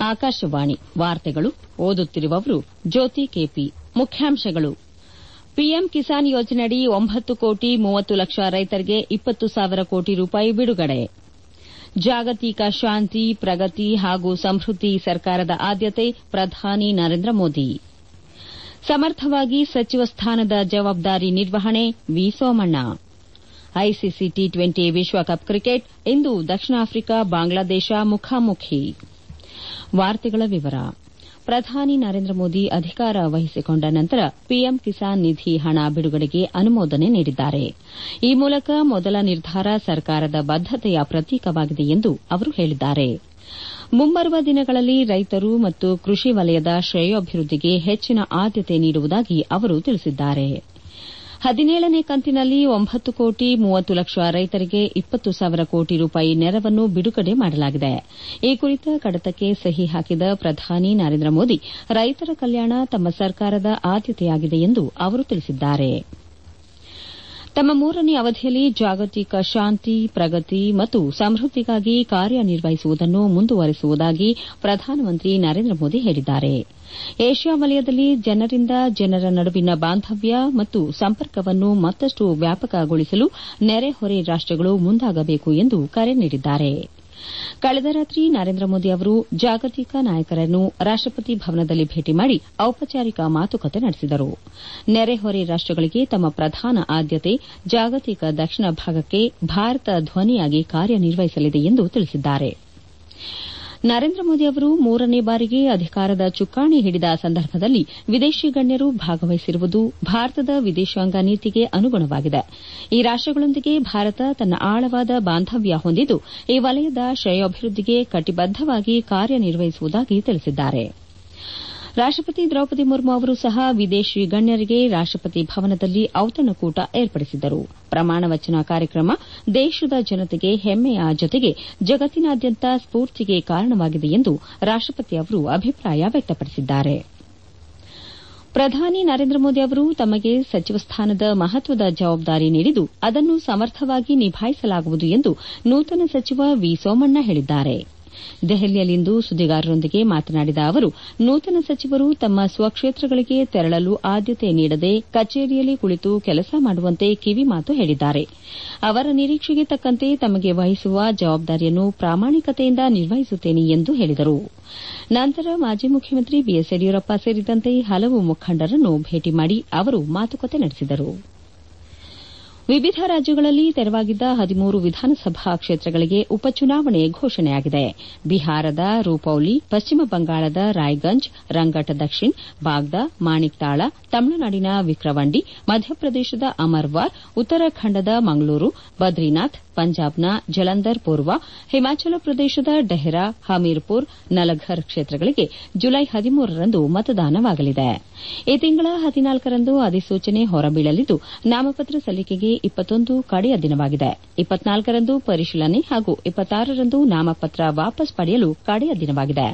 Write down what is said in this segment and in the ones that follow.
ಆಕಾಶವಾಣಿ ವಾರ್ತೆಗಳು ಓದುತ್ತಿರುವವರು ಜ್ಯೋತಿ ಕೆಪಿ ಮುಖ್ಯಾಂಶಗಳು ಪಿಎಂ ಕಿಸಾನ್ ಯೋಜನೆಯಡಿ ಒಂಬತ್ತು ಕೋಟಿ ಮೂವತ್ತು ಲಕ್ಷ ರೈತರಿಗೆ ಇಪ್ಪತ್ತು ಸಾವಿರ ಕೋಟಿ ರೂಪಾಯಿ ಬಿಡುಗಡೆ ಜಾಗತಿಕ ಶಾಂತಿ ಪ್ರಗತಿ ಹಾಗೂ ಸಮೃದ್ದಿ ಸರ್ಕಾರದ ಆದ್ಯತೆ ಪ್ರಧಾನಿ ನರೇಂದ್ರ ಮೋದಿ ಸಮರ್ಥವಾಗಿ ಸಚಿವ ಸ್ಥಾನದ ಜವಾಬ್ದಾರಿ ನಿರ್ವಹಣೆ V Somanna ICC T twenty ವಿಶ್ವಕಪ್ ಕ್ರಿಕೆಟ್ ಇಂದು ದಕ್ಷಿಣ ಆಫ್ರಿಕಾ ಬಾಂಗ್ಲಾದೇಶ ಮುಖಾಮುಖಿ ಪ್ರಧಾನಿ ನರೇಂದ್ರ ಮೋದಿ ಅಧಿಕಾರ ವಹಿಸಿಕೊಂಡ ನಂತರ ಪಿಎಂ ಕಿಸಾನ್ ನಿಧಿ ಹಣ ಬಿಡುಗಡೆಗೆ ಅನುಮೋದನೆ ನೀಡಿದ್ದಾರೆ ಈ ಮೂಲಕ ಮೊದಲ ನಿರ್ಧಾರ ಸರ್ಕಾರದ ಬದ್ದತೆಯ ಪ್ರತೀಕವಾಗಿದೆ ಎಂದು ಅವರು ಹೇಳಿದ್ದಾರೆ ಮುಂಬರುವ ದಿನಗಳಲ್ಲಿ ರೈತರು ಮತ್ತು ಕೃಷಿ ವಲಯದ ಶ್ರೇಯೋಭಿವೃದ್ದಿಗೆ ಹೆಚ್ಚಿನ ಆದ್ಯತೆ ನೀಡುವುದಾಗಿ ಅವರು ತಿಳಿಸಿದ್ದಾರೆ ಹದಿನೇಳನೇ ಕಂತಿನಲ್ಲಿ ಒಂಬತ್ತು ಕೋಟಿ ಮೂವತ್ತು ಲಕ್ಷ ರೈತರಿಗೆ ಇಪ್ಪತ್ತು ಸಾವಿರ ಕೋಟಿ ರೂಪಾಯಿ ನೆರವನ್ನು ಬಿಡುಗಡೆ ಮಾಡಲಾಗಿದೆ ಈ ಕುರಿತ ಕಡತಕ್ಕೆ ಸಹಿ ಹಾಕಿದ ಪ್ರಧಾನಿ ನರೇಂದ್ರ ಮೋದಿ ರೈತರ ಕಲ್ಯಾಣ ತಮ್ಮ ಸರ್ಕಾರದ ಆದ್ಯತೆಯಾಗಿದೆ ಎಂದು ಅವರು ತಿಳಿಸಿದ್ದಾರೆ ತಮ್ಮ ಮೂರನೇ ಅವಧಿಯಲ್ಲಿ ಜಾಗತಿಕ ಶಾಂತಿ ಪ್ರಗತಿ ಮತ್ತು ಸಮೃದ್ದಿಗಾಗಿ ಕಾರ್ಯನಿರ್ವಹಿಸುವುದನ್ನು ಮುಂದುವರೆಸುವುದಾಗಿ ಪ್ರಧಾನಮಂತ್ರಿ ನರೇಂದ್ರ ಮೋದಿ ಹೇಳಿದ್ದಾರೆ ಏಷ್ಯಾ ವಲಯದಲ್ಲಿ ಜನರಿಂದ ಜನರ ನಡುವಿನ ಬಾಂಧವ್ಯ ಮತ್ತು ಸಂಪರ್ಕವನ್ನು ಮತ್ತಷ್ಟು ವ್ಯಾಪಕಗೊಳಿಸಲು ನೆರೆಹೊರೆ ರಾಷ್ಟಗಳು ಮುಂದಾಗಬೇಕು ಎಂದು ಕರೆ ನೀಡಿದ್ದಾರೆ ಕಳೆದ ರಾತ್ರಿ ನರೇಂದ್ರ ಮೋದಿ ಅವರು ಜಾಗತಿಕ ನಾಯಕರನ್ನು ರಾಷ್ಟಪತಿ ಭವನದಲ್ಲಿ ಭೇಟಿ ಮಾಡಿ ಔಪಚಾರಿಕ ಮಾತುಕತೆ ನಡೆಸಿದರು ನೆರೆಹೊರೆ ರಾಷ್ಟಗಳಿಗೆ ತಮ್ಮ ಪ್ರಧಾನ ಆದ್ಯತೆ ಜಾಗತಿಕ ದಕ್ಷಿಣ ಭಾಗಕ್ಕೆ ಭಾರತ ಧ್ವನಿಯಾಗಿ ಕಾರ್ಯನಿರ್ವಹಿಸಲಿದೆ ಎಂದು ತಿಳಿಸಿದ್ದಾರೆ ನರೇಂದ್ರ ಮೋದಿ ಅವರು ಮೂರನೇ ಬಾರಿಗೆ ಅಧಿಕಾರದ ಚುಕ್ಕಾಣಿ ಹಿಡಿದ ಸಂದರ್ಭದಲ್ಲಿ ವಿದೇಶಿ ಗಣ್ಯರು ಭಾಗವಹಿಸಿರುವುದು ಭಾರತದ ವಿದೇಶಾಂಗ ನೀತಿಗೆ ಅನುಗುಣವಾಗಿದೆ ಈ ರಾಷ್ಟಗಳೊಂದಿಗೆ ಭಾರತ ತನ್ನ ಆಳವಾದ ಬಾಂಧವ್ಯ ಹೊಂದಿದ್ದು ಈ ವಲಯದ ಶ್ರೇಯೋಭಿವೃದ್ದಿಗೆ ಕಟಿಬದ್ದವಾಗಿ ಕಾರ್ಯನಿರ್ವಹಿಸುವುದಾಗಿ ತಿಳಿಸಿದ್ದಾರೆ ರಾಷ್ಟಪತಿ ದ್ರೌಪದಿ ಮುರ್ಮು ಅವರು ಸಹ ವಿದೇಶಿ ಗಣ್ಯರಿಗೆ ರಾಷ್ಟಪತಿ ಭವನದಲ್ಲಿ ಔತಣಕೂಟ ಏರ್ಪಡಿಸಿದ್ದರು ಪ್ರಮಾಣ ವಚನ ಕಾರ್ಯಕ್ರಮ ದೇಶದ ಜನತೆಗೆ ಹೆಮ್ಮೆಯ ಜೊತೆಗೆ ಜಗತ್ತಿನಾದ್ಯಂತ ಸ್ಫೂರ್ತಿಗೆ ಕಾರಣವಾಗಿದೆ ಎಂದು ರಾಷ್ಟಪತಿ ಅವರು ಅಭಿಪ್ರಾಯ ವ್ಯಕ್ತಪಡಿಸಿದ್ದಾರೆ ಪ್ರಧಾನಿ ನರೇಂದ್ರ ಮೋದಿ ಅವರು ತಮಗೆ ಸಚಿವ ಸ್ಥಾನದ ಮಹತ್ವದ ಜವಾಬ್ದಾರಿ ನೀಡಿದ್ದು ಅದನ್ನು ಸಮರ್ಥವಾಗಿ ನಿಭಾಯಿಸಲಾಗುವುದು ಎಂದು ನೂತನ ಸಚಿವ ವಿ ಸೋಮಣ್ಣ ಹೇಳಿದ್ದಾರೆ ದೆಹಲಿಯಲ್ಲಿಂದು ಸುದ್ದಿಗಾರರೊಂದಿಗೆ ಮಾತನಾಡಿದ ಅವರು ನೂತನ ಸಚಿವರು ತಮ್ಮ ಸ್ವಕ್ಷೇತ್ರಗಳಿಗೆ ತೆರಳಲು ಆದ್ಯತೆ ನೀಡದೆ ಕಚೇರಿಯಲ್ಲಿ ಕುಳಿತು ಕೆಲಸ ಮಾಡುವಂತೆ ಕಿವಿಮಾತು ಹೇಳಿದ್ದಾರೆ ಅವರ ನಿರೀಕ್ಷೆಗೆ ತಕ್ಕಂತೆ ತಮಗೆ ವಹಿಸುವ ಜವಾಬ್ದಾರಿಯನ್ನು ಪ್ರಾಮಾಣಿಕತೆಯಿಂದ ನಿರ್ವಹಿಸುತ್ತೇನೆ ಎಂದು ಹೇಳಿದರು ನಂತರ ಮಾಜಿ ಮುಖ್ಯಮಂತ್ರಿ ಬಿಎಸ್ ಯಡಿಯೂರಪ್ಪ ಸೇರಿದಂತೆ ಹಲವು ಮುಖಂಡರನ್ನು ಭೇಟಿ ಮಾಡಿ ಅವರು ಮಾತುಕತೆ ನಡೆಸಿದರು ವಿವಿಧ ರಾಜ್ಯಗಳಲ್ಲಿ ತೆರವಾಗಿದ್ದ ಹದಿಮೂರು ವಿಧಾನಸಭಾ ಕ್ಷೇತ್ರಗಳಿಗೆ ಉಪಚುನಾವಣೆ ಘೋಷಣೆಯಾಗಿದೆ ಬಿಹಾರದ ರೂಪೌಲಿ ಪಶ್ಚಿಮ ಬಂಗಾಳದ ರಾಯ್ಗಂಜ್ ರಂಗಟ್ ದಕ್ಷಿಣ್ ಬಾಗ್ದಾ ಮಾಣಿಕ್ತಾಳ ತಮಿಳುನಾಡಿನ ವಿಕ್ರವಂಡಿ ಮಧ್ಯಪ್ರದೇಶದ ಅಮರ್ವಾರ್ ಉತ್ತರಾಖಂಡದ ಮಂಗಳೂರು ಬದ್ರಿನಾಥ್ ಪಂಜಾಬ್ನ ಜಲಂಧರ್ ಪೂರ್ವ ಹಿಮಾಚಲ ಪ್ರದೇಶದ ಡೆಹ್ರಾ ಹಮೀರ್ಪುರ್ ನಲಘರ್ ಕ್ಷೇತ್ರಗಳಿಗೆ ಜುಲೈ ಹದಿಮೂರರಂದು ಮತದಾನವಾಗಲಿದೆ ಈ ತಿಂಗಳ ಹದಿನಾಲ್ಕರಂದು ಅಧಿಸೂಚನೆ ಹೊರಬೀಳಲಿದ್ದು ನಾಮಪತ್ರ ಸಲ್ಲಿಕೆಗೆ ಇಪ್ಪತ್ತೊಂದು ಕಡೆಯ ದಿನವಾಗಿದೆ ಇಪ್ಪತ್ನಾಲ್ಕರಂದು ಪರಿಶೀಲನೆ ಹಾಗೂ ಇಪ್ಪತ್ತಾರರಂದು ನಾಮಪತ್ರ ವಾಪಸ್ ಪಡೆಯಲು ಕಡೆಯ ದಿನವಾಗಿದೆ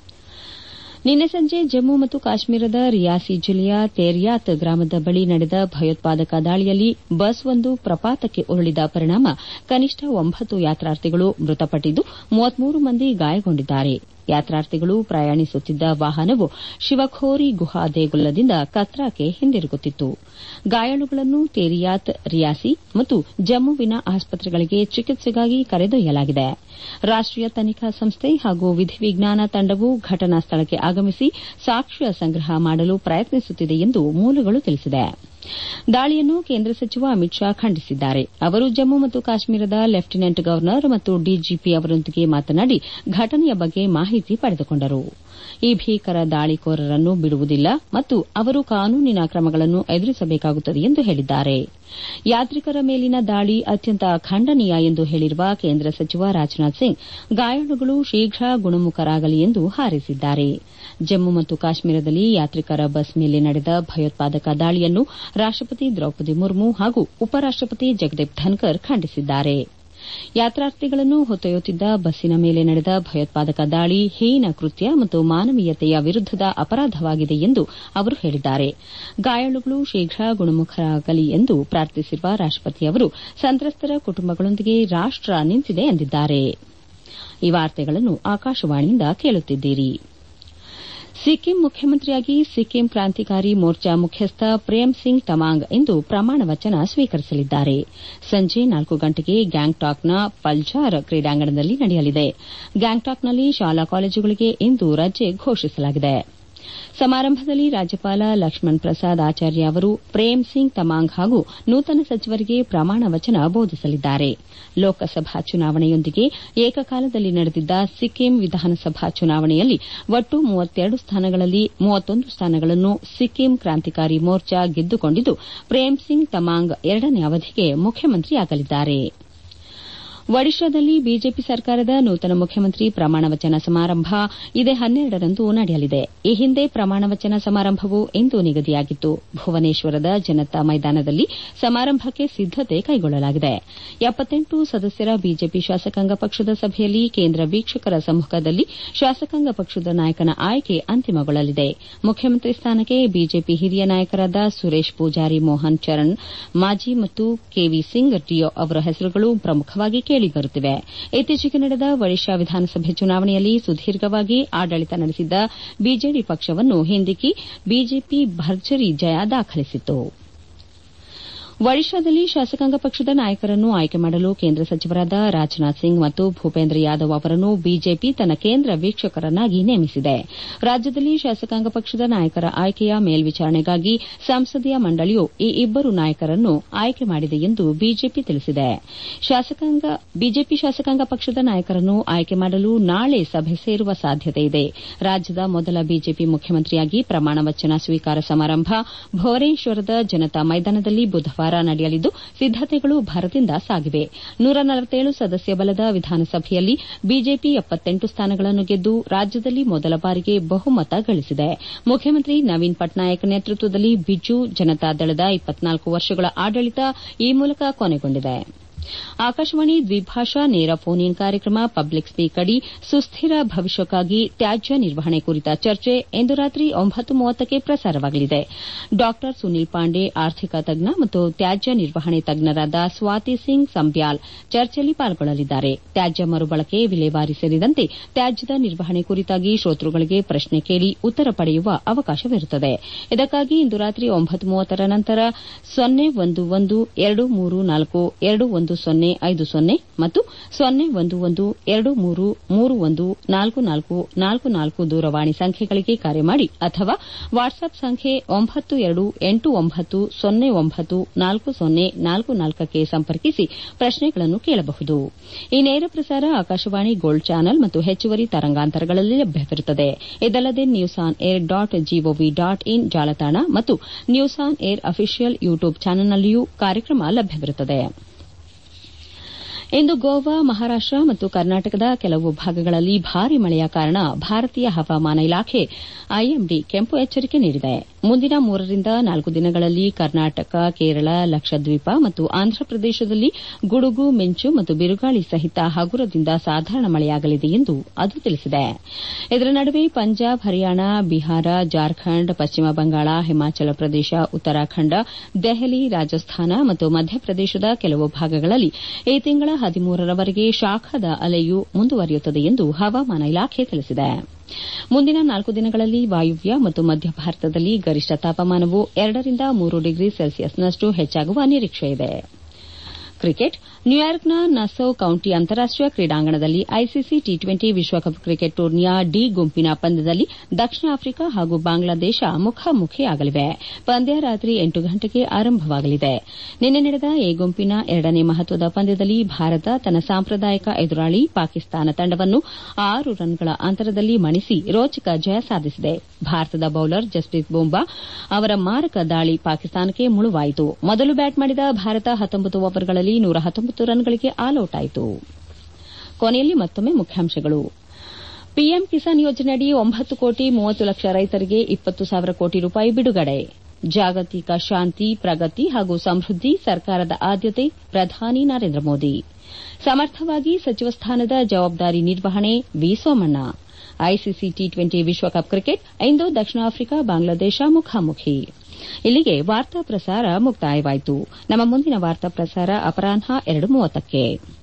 ನಿನ್ನೆ ಸಂಜೆ ಜಮ್ಮು ಮತ್ತು ಕಾಶ್ಮೀರದ ರಿಯಾಸಿ ಜಿಲ್ಲೆಯ ತೇರ್ಯಾತ್ ಗ್ರಾಮದ ಬಳಿ ನಡೆದ ಭಯೋತ್ಪಾದಕ ದಾಳಿಯಲ್ಲಿ ಬಸ್ ಒಂದು ಪ್ರಪಾತಕ್ಕೆ ಉರುಳಿದ ಪರಿಣಾಮ ಕನಿಷ್ಠ ಒಂಬತ್ತು ಯಾತ್ರಾರ್ಥಿಗಳು ಮೃತಪಟ್ಟಿದ್ದು ಮೂವತ್ಮೂರು ಮಂದಿ ಗಾಯಗೊಂಡಿದ್ದಾರೆ ಯಾತ್ರಾರ್ಥಿಗಳು ಪ್ರಯಾಣಿಸುತ್ತಿದ್ದ ವಾಹನವು ಶಿವಖೋರಿ ಗುಹಾ ದೇಗುಲದಿಂದ ಕತ್ರಾಕ್ಕೆ ಹಿಂದಿರುಗುತ್ತಿತ್ತು ಗಾಯಾಳುಗಳನ್ನು ತೇರಿಯಾತ್ ರಿಯಾಸಿ ಮತ್ತು ಜಮ್ಮುವಿನ ಆಸ್ಪತ್ರೆಗಳಿಗೆ ಚಿಕಿತ್ಸೆಗಾಗಿ ಕರೆದೊಯ್ಯಲಾಗಿದೆ ರಾಷ್ಟೀಯ ತನಿಖಾ ಸಂಸ್ಥೆ ಹಾಗೂ ವಿಧಿವಿಜ್ಞಾನ ತಂಡವು ಘಟನಾ ಸ್ಥಳಕ್ಕೆ ಆಗಮಿಸಿ ಸಾಕ್ಷ್ಯ ಸಂಗ್ರಹ ಮಾಡಲು ಪ್ರಯತ್ನಿಸುತ್ತಿದೆ ಎಂದು ಮೂಲಗಳು ತಿಳಿಸಿವೆ ದಾಳಿಯನ್ನು ಕೇಂದ್ರ ಸಚಿವ ಅಮಿತ್ ಶಾ ಖಂಡಿಸಿದ್ದಾರೆ ಅವರು ಜಮ್ಮು ಮತ್ತು ಕಾಶ್ಮೀರದ ಲೆಫ್ಟಿನೆಂಟ್ ಗವರ್ನರ್ ಮತ್ತು ಡಿಜಿಪಿ ಅವರೊಂದಿಗೆ ಮಾತನಾಡಿ ಘಟನೆಯ ಬಗ್ಗೆ ಮಾಹಿತಿ ಪಡೆದುಕೊಂಡರು ಈ ಭೀಕರ ದಾಳಿಕೋರರನ್ನು ಬಿಡುವುದಿಲ್ಲ ಮತ್ತು ಅವರು ಕಾನೂನಿನ ಕ್ರಮಗಳನ್ನು ಎದುರಿಸಬೇಕಾಗುತ್ತದೆ ಎಂದು ಹೇಳಿದ್ದಾರೆ ಯಾತ್ರಿಕರ ಮೇಲಿನ ದಾಳಿ ಅತ್ಯಂತ ಖಂಡನೀಯ ಎಂದು ಹೇಳಿರುವ ಕೇಂದ್ರ ಸಚಿವ ರಾಜನಾಥ್ ಸಿಂಗ್ ಗಾಯಾಳುಗಳು ಶೀಘ್ರ ಗುಣಮುಖರಾಗಲಿ ಎಂದು ಹಾರೈಸಿದ್ದಾರೆ ಜಮ್ಮು ಮತ್ತು ಕಾಶ್ಮೀರದಲ್ಲಿ ಯಾತ್ರಿಕರ ಬಸ್ ಮೇಲೆ ನಡೆದ ಭಯೋತ್ಪಾದಕ ದಾಳಿಯನ್ನು ರಾಷ್ಟಪತಿ ದ್ರೌಪದಿ ಮುರ್ಮು ಹಾಗೂ ಉಪರಾಷ್ಟಪತಿ ಜಗದೀಪ್ ಧನ್ಕರ್ ಖಂಡಿಸಿದ್ದಾರೆ ಯಾತ್ರಾರ್ಥಿಗಳನ್ನು ಹೊತ್ತೊಯ್ಯುತ್ತಿದ್ದ ಬಸ್ಸಿನ ಮೇಲೆ ನಡೆದ ಭಯೋತ್ಪಾದಕ ದಾಳಿ ಹೀನ ಕೃತ್ಯ ಮತ್ತು ಮಾನವೀಯತೆಯ ವಿರುದ್ದದ ಅಪರಾಧವಾಗಿದೆ ಎಂದು ಅವರು ಹೇಳಿದ್ದಾರೆ ಗಾಯಾಳುಗಳು ಶೀಘ್ರ ಗುಣಮುಖರಾಗಲಿ ಎಂದು ಪ್ರಾರ್ಥಿಸಿರುವ ರಾಷ್ಟಪತಿ ಅವರು ಸಂತ್ರಸ್ತರ ಕುಟುಂಬಗಳೊಂದಿಗೆ ರಾಷ್ಟ ನಿಂತಿದೆ ಎಂದಿದ್ದಾರೆ ಈ ವಾರ್ತೆಗಳನ್ನು ಆಕಾಶವಾಣಿಯಿಂದ ಕೇಳುತ್ತಿದ್ದೀರಿ ಸಿಕ್ಕಿಂ ಮುಖ್ಯಮಂತ್ರಿಯಾಗಿ ಸಿಕ್ಕಿಂ ಕ್ರಾಂತಿಕಾರಿ ಮೋರ್ಚಾ ಮುಖ್ಯಸ್ಥ ಪ್ರೇಮ್ ಸಿಂಗ್ ತಮಾಂಗ್ ಇಂದು ಪ್ರಮಾಣ ವಚನ ಸ್ವೀಕರಿಸಲಿದ್ದಾರೆ ಸಂಜೆ ನಾಲ್ಕು ಗಂಟೆಗೆ ಗ್ಯಾಂಗ್ಟಾಕ್ನ ಪಲ್ಜಾರ್ ಕ್ರೀಡಾಂಗಣದಲ್ಲಿ ನಡೆಯಲಿದೆ ಗ್ಯಾಂಗ್ಟಾಕ್ನಲ್ಲಿ ಶಾಲಾ ಕಾಲೇಜುಗಳಿಗೆ ಇಂದು ರಜೆ ಘೋಷಿಸಲಾಗಿದೆ ಸಮಾರಂಭದಲ್ಲಿ ರಾಜ್ಯಪಾಲ ಲಕ್ಷ್ಮಣ್ ಪ್ರಸಾದ್ ಆಚಾರ್ಯ ಅವರು ಪ್ರೇಮ್ ಸಿಂಗ್ ತಮಾಂಗ್ ಹಾಗೂ ನೂತನ ಸಚಿವರಿಗೆ ಪ್ರಮಾಣ ವಚನ ಬೋಧಿಸಲಿದ್ದಾರೆ ಲೋಕಸಭಾ ಚುನಾವಣೆಯೊಂದಿಗೆ ಏಕಕಾಲದಲ್ಲಿ ನಡೆದಿದ್ದ ಸಿಕ್ಕಿಂ ವಿಧಾನಸಭಾ ಚುನಾವಣೆಯಲ್ಲಿ ಒಟ್ಟು ಮೂವತ್ತೆರಡು ಸ್ಥಾನಗಳಲ್ಲಿ ಮೂವತ್ತೊಂದು ಸ್ಥಾನಗಳನ್ನು ಸಿಕ್ಕಿಂ ಕ್ರಾಂತಿಕಾರಿ ಮೋರ್ಚಾ ಗೆದ್ದುಕೊಂಡಿದ್ದು ಪ್ರೇಮ್ ಸಿಂಗ್ ತಮಾಂಗ್ ಎರಡನೇ ಅವಧಿಗೆ ಮುಖ್ಯಮಂತ್ರಿಯಾಗಲಿದ್ದಾರೆ ಒಡಿಶಾದಲ್ಲಿ ಬಿಜೆಪಿ ಸರ್ಕಾರದ ನೂತನ ಮುಖ್ಯಮಂತ್ರಿ ಪ್ರಮಾಣ ವಚನ ಸಮಾರಂಭ ಇದೇ ಹನ್ನೆರಡರಂದು ನಡೆಯಲಿದೆ ಈ ಹಿಂದೆ ಪ್ರಮಾಣ ವಚನ ಸಮಾರಂಭವು ಇಂದು ನಿಗದಿಯಾಗಿತ್ತು ಭುವನೇಶ್ವರದ ಜನತಾ ಮೈದಾನದಲ್ಲಿ ಸಮಾರಂಭಕ್ಕೆ ಸಿದ್ದತೆ ಕೈಗೊಳ್ಳಲಾಗಿದೆ ಎಪ್ಪತ್ತೆಂಟು ಸದಸ್ಯರ ಬಿಜೆಪಿ ಶಾಸಕಾಂಗ ಪಕ್ಷದ ಸಭೆಯಲ್ಲಿ ಕೇಂದ್ರ ವೀಕ್ಷಕರ ಸಮ್ಮುಖದಲ್ಲಿ ಶಾಸಕಾಂಗ ಪಕ್ಷದ ನಾಯಕನ ಆಯ್ಕೆ ಅಂತಿಮಗೊಳ್ಳಲಿದೆ ಮುಖ್ಯಮಂತ್ರಿ ಸ್ಥಾನಕ್ಕೆ ಬಿಜೆಪಿ ಹಿರಿಯ ನಾಯಕರಾದ ಸುರೇಶ್ ಪೂಜಾರಿ ಮೋಹನ್ ಚರಣ್ ಮಾಜಿ ಮತ್ತು ಕೆವಿ ಸಿಂಗ್ ಡಿಯೋ ಅವರ ಹೆಸರುಗಳು ಪ್ರಮುಖವಾಗಿ ಕೇಳಿಬರುತ್ತಿವೆ ಇತ್ತೀಚೆಗೆ ನಡೆದ ಒಡಿಶಾ ವಿಧಾನಸಭೆ ಚುನಾವಣೆಯಲ್ಲಿ ಸುದೀರ್ಘವಾಗಿ ಆಡಳಿತ ನಡೆಸಿದ್ದ ಬಿಜೆಡಿ ಪಕ್ಷವನ್ನು ಹಿಂದಿಕ್ಕಿ ಬಿಜೆಪಿ ಭರ್ಜರಿ ಜಯ ದಾಖಲಿಸಿತು ಒಡಿಶಾದಲ್ಲಿ ಶಾಸಕಾಂಗ ಪಕ್ಷದ ನಾಯಕರನ್ನು ಆಯ್ಕೆ ಮಾಡಲು ಕೇಂದ್ರ ಸಚಿವರಾದ ರಾಜನಾಥ್ ಸಿಂಗ್ ಮತ್ತು ಭೂಪೇಂದ್ರ ಯಾದವ್ ಅವರನ್ನು ಬಿಜೆಪಿ ತನ್ನ ಕೇಂದ್ರ ವೀಕ್ಷಕರನ್ನಾಗಿ ನೇಮಿಸಿದೆ ರಾಜ್ಯದಲ್ಲಿ ಶಾಸಕಾಂಗ ಪಕ್ಷದ ನಾಯಕರ ಆಯ್ಕೆಯ ಮೇಲ್ವಿಚಾರಣೆಗಾಗಿ ಸಂಸದೀಯ ಮಂಡಳಿಯು ಈ ಇಬ್ಬರು ನಾಯಕರನ್ನು ಆಯ್ಕೆ ಮಾಡಿದೆ ಎಂದು ಬಿಜೆಪಿ ತಿಳಿಸಿದೆ ಬಿಜೆಪಿ ಶಾಸಕಾಂಗ ಪಕ್ಷದ ನಾಯಕರನ್ನು ಆಯ್ಕೆ ಮಾಡಲು ನಾಳೆ ಸಭೆ ಸೇರುವ ಸಾಧ್ಯತೆ ಇದೆ ರಾಜ್ಯದ ಮೊದಲ ಬಿಜೆಪಿ ಮುಖ್ಯಮಂತ್ರಿಯಾಗಿ ಪ್ರಮಾಣ ವಚನ ಸ್ವೀಕಾರ ಸಮಾರಂಭ ಭುವನೇಶ್ವರದ ಜನತಾ ಮೈದಾನದಲ್ಲಿ ಬುಧವಾರ ನಡೆಯಲಿದ್ದು ಸಿದ್ದತೆಗಳು ಭರದಿಂದ ಸಾಗಿವೆ ನೂರ ನಲವತ್ತೇಳು ಸದಸ್ಯ ಬಲದ ವಿಧಾನಸಭೆಯಲ್ಲಿ ಬಿಜೆಪಿ ಎಪ್ಪತ್ತೆಂಟು ಸ್ಥಾನಗಳನ್ನು ಗೆದ್ದು ರಾಜ್ಯದಲ್ಲಿ ಮೊದಲ ಬಾರಿಗೆ ಬಹುಮತ ಗಳಿಸಿದೆ ಮುಖ್ಯಮಂತ್ರಿ ನವೀನ್ ಪಟ್ನಾಯಕ್ ನೇತೃತ್ವದಲ್ಲಿ ಬಿಜು ಜನತಾದಳದ ಇಪ್ಪತ್ನಾಲ್ಕು ವರ್ಷಗಳ ಆಡಳಿತ ಈ ಮೂಲಕ ಕೊನೆಗೊಂಡಿದೆ ಆಕಾಶವಾಣಿ ದ್ವಿಭಾಷಾ ನೇರ ಫೋನ್ ಇನ್ ಕಾರ್ಯಕ್ರಮ ಪಬ್ಲಿಕ್ ಸ್ಪೀಕ್ ಅಡಿ ಸುಸ್ದಿರ ಭವಿಷ್ಯಕ್ಕಾಗಿ ತ್ಯಾಜ್ಯ ನಿರ್ವಹಣೆ ಕುರಿತ ಚರ್ಚೆ ಇಂದು ರಾತ್ರಿ ಒಂಬತ್ತು ಮೂವತ್ತಕ್ಕೆ ಪ್ರಸಾರವಾಗಲಿದೆ ಡಾ ಸುನೀಲ್ ಪಾಂಡೆ ಆರ್ಥಿಕ ತಜ್ಞ ಮತ್ತು ತ್ಯಾಜ್ಯ ನಿರ್ವಹಣೆ ತಜ್ಞರಾದ ಸ್ವಾತಿ ಸಿಂಗ್ ಸಂಬ್ಯಾಲ್ ಚರ್ಚೆಯಲ್ಲಿ ಪಾಲ್ಗೊಳ್ಳಲಿದ್ದಾರೆ ತ್ಯಾಜ್ಯ ಮರುಬಳಕೆ ವಿಲೇವಾರಿ ಸೇರಿದಂತೆ ತ್ಯಾಜ್ಯದ ನಿರ್ವಹಣೆ ಕುರಿತಾಗಿ ಶ್ರೋತೃಗಳಿಗೆ ಪ್ರಶ್ನೆ ಕೇಳಿ ಉತ್ತರ ಪಡೆಯುವ ಅವಕಾಶವಿರುತ್ತದೆ ಇದಕ್ಕಾಗಿ ಇಂದು ರಾತ್ರಿ ಒಂಬತ್ತು ಮೂವತ್ತರ ನಂತರ ಸೊನ್ನೆ ಒಂದು ಒಂದು ಎರಡು ಮೂರು ನಾಲ್ಕು ಎರಡು ಒಂದು ಸೊನ್ನೆ ಐದು ಸೊನ್ನೆ ಮತ್ತು ಸೊನ್ನೆ ಒಂದು ಒಂದು ಎರಡು ಮೂರು ಮೂರು ಒಂದು ನಾಲ್ಕು ನಾಲ್ಕು ನಾಲ್ಕು ನಾಲ್ಕು ದೂರವಾಣಿ ಸಂಖ್ಯೆಗಳಿಗೆ ಕರೆ ಮಾಡಿ ಅಥವಾ ವಾಟ್ಸ್ಆಪ್ ಸಂಖ್ಯೆ ಒಂಬತ್ತು ಎರಡು ಎಂಟು ಒಂಬತ್ತು ಸೊನ್ನೆ ಒಂಬತ್ತು ನಾಲ್ಕು ಸೊನ್ನೆ ನಾಲ್ಕು ನಾಲ್ಕಕ್ಕೆ ಸಂಪರ್ಕಿಸಿ ಪ್ರಶ್ನೆಗಳನ್ನು ಕೇಳಬಹುದು ಈ ನೇರ ಪ್ರಸಾರ ಆಕಾಶವಾಣಿ ಗೋಲ್ಡ್ ಚಾನೆಲ್ ಮತ್ತು ಹೆಚ್ಚುವರಿ ತರಂಗಾಂತರಗಳಲ್ಲಿ ಲಭ್ಯವಿರುತ್ತದೆ ಇದಲ್ಲದೆ news on air dot G O V dot in ಜಾಲತಾಣ ಮತ್ತು news on air official YouTube ಚಾನೆಲ್ನಲ್ಲಿಯೂ ಕಾರ್ಯಕ್ರಮ ಲಭ್ಯವಿರುತ್ತದೆ ಇಂದು ಗೋವಾ ಮಹಾರಾಷ್ಟ ಮತ್ತು ಕರ್ನಾಟಕದ ಕೆಲವು ಭಾಗಗಳಲ್ಲಿ ಭಾರೀ ಮಳೆಯ ಕಾರಣ ಭಾರತೀಯ ಹವಾಮಾನ ಇಲಾಖೆ ಐಎಂಡಿ ಕೆಂಪು ಎಚ್ಚರಿಕೆ ನೀಡಿದೆ ಮುಂದಿನ ಮೂರರಿಂದ ನಾಲ್ಕು ದಿನಗಳಲ್ಲಿ ಕರ್ನಾಟಕ ಕೇರಳ ಲಕ್ಷದ್ವೀಪ ಮತ್ತು ಆಂಧ್ರಪ್ರದೇಶದಲ್ಲಿ ಗುಡುಗು ಮಿಂಚು ಮತ್ತು ಬಿರುಗಾಳಿ ಸಹಿತ ಹಗುರದಿಂದ ಸಾಧಾರಣ ಮಳೆಯಾಗಲಿದೆ ಎಂದು ಅದು ತಿಳಿಸಿದೆ ಇದರ ನಡುವೆ ಪಂಜಾಬ್ ಹರಿಯಾಣ ಬಿಹಾರ ಜಾರ್ಖಂಡ್ ಪಶ್ಚಿಮ ಬಂಗಾಳ ಹಿಮಾಚಲ ಪ್ರದೇಶ ಉತ್ತರಾಖಂಡ ದೆಹಲಿ ರಾಜಸ್ಥಾನ ಮತ್ತು ಮಧ್ಯಪ್ರದೇಶದ ಕೆಲವು ಭಾಗಗಳಲ್ಲಿ ಈ ತಿಂಗಳ ಹದಿಮೂರರವರೆಗೆ ಶಾಖದ ಅಲೆಯು ಮುಂದುವರಿಯುತ್ತದೆ ಎಂದು ಹವಾಮಾನ ಇಲಾಖೆ ತಿಳಿಸಿದೆ ಮುಂದಿನ ನಾಲ್ಕು ದಿನಗಳಲ್ಲಿ ವಾಯುವ್ಯ ಮತ್ತು ಮಧ್ಯ ಭಾರತದಲ್ಲಿ ಗರಿಷ್ಠ ತಾಪಮಾನವು ಎರಡರಿಂದ ಮೂರು ಡಿಗ್ರಿ ಸೆಲ್ಸಿಯಸ್ನಷ್ಟು ಹೆಚ್ಚಾಗುವ ನಿರೀಕ್ಷೆಯಿದೆ ಕ್ರಿಕೆಟ್ ನ್ಯೂಯಾರ್ಕ್ನ ನಸೌ ಕೌಂಟಿ ಅಂತಾರಾಷ್ಟೀಯ ಕ್ರೀಡಾಂಗಣದಲ್ಲಿ ಐಸಿಸಿ ಟಿ ಟ್ವೆಂಟಿ ವಿಶ್ವಕಪ್ ಕ್ರಿಕೆಟ್ ಟೂರ್ನಿಯ ಡಿ ಗುಂಪಿನ ಪಂದ್ಯದಲ್ಲಿ ದಕ್ಷಿಣ ಆಫ್ರಿಕಾ ಹಾಗೂ ಬಾಂಗ್ಲಾದೇಶ ಮುಖಾಮುಖಿಯಾಗಲಿವೆ ಪಂದ್ಯ ರಾತ್ರಿ ಎಂಟು ಗಂಟೆಗೆ ಆರಂಭವಾಗಲಿದೆ ನಿನ್ನೆ ನಡೆದ ಎ ಗುಂಪಿನ ಎರಡನೇ ಮಹತ್ವದ ಪಂದ್ಯದಲ್ಲಿ ಭಾರತ ತನ್ನ ಸಾಂಪ್ರದಾಯಿಕ ಎದುರಾಳಿ ಪಾಕಿಸ್ತಾನ ತಂಡವನ್ನು ಆರು ರನ್ಗಳ ಅಂತರದಲ್ಲಿ ಮಣಿಸಿ ರೋಚಕ ಜಯ ಸಾಧಿಸಿದೆ ಭಾರತದ ಬೌಲರ್ ಜಸ್ಪ್ರೀತ್ ಬೂಮ್ರಾ ಅವರ ಮಾರಕ ದಾಳಿ ಪಾಕಿಸ್ತಾನಕ್ಕೆ ಮುಳುವಾಯಿತು ಮೊದಲು ಬ್ಯಾಟ್ ಮಾಡಿದ ಭಾರತ ಹತ್ತೊಂಬತ್ತು ಓವರ್ಗಳಲ್ಲಿ ನೂರ ಹತ್ತೊಂಬತ್ತು ರನ್ಗಳಿಗೆ ಆಲ್ಔಟ್ ಆಯಿತು ಕೊನೆಯಲ್ಲಿ ಮತ್ತೊಮ್ಮೆ ಮುಖ್ಯಾಂಶಗಳು ಪಿಎಂ ಕಿಸಾನ್ ಯೋಜನೆಯಡಿ ಒಂಬತ್ತು ಕೋಟಿ ಮೂವತ್ತು ಲಕ್ಷ ರೈತರಿಗೆ ಇಪ್ಪತ್ತು ಸಾವಿರ ಕೋಟಿ ರೂಪಾಯಿ ಬಿಡುಗಡೆ ಜಾಗತಿಕ ಶಾಂತಿ ಪ್ರಗತಿ ಹಾಗೂ ಸಮೃದ್ಧಿ ಸರ್ಕಾರದ ಆದ್ಯತೆ ಪ್ರಧಾನಿ ನರೇಂದ್ರ ಮೋದಿ ಸಮರ್ಥವಾಗಿ ಸಚಿವ ಸ್ಥಾನದ ಜವಾಬ್ದಾರಿ ನಿರ್ವಹಣೆ V Somanna ICC T twenty ವಿಶ್ವಕಪ್ ಕ್ರಿಕೆಟ್ ಇಂದು ದಕ್ಷಿಣ ಆಫ್ರಿಕಾ ಬಾಂಗ್ಲಾದೇಶ ಮುಖಾಮುಖಿ ಇಲ್ಲಿಗೆ ವಾರ್ತಾ ಪ್ರಸಾರ ಮುಕ್ತಾಯವಾಯಿತು ನಮ್ಮ ಮುಂದಿನ ವಾರ್ತಾ ಪ್ರಸಾರ ಅಪರಾಹ್ನ ಎರಡು ಮೂವತ್ತಕ್ಕೆ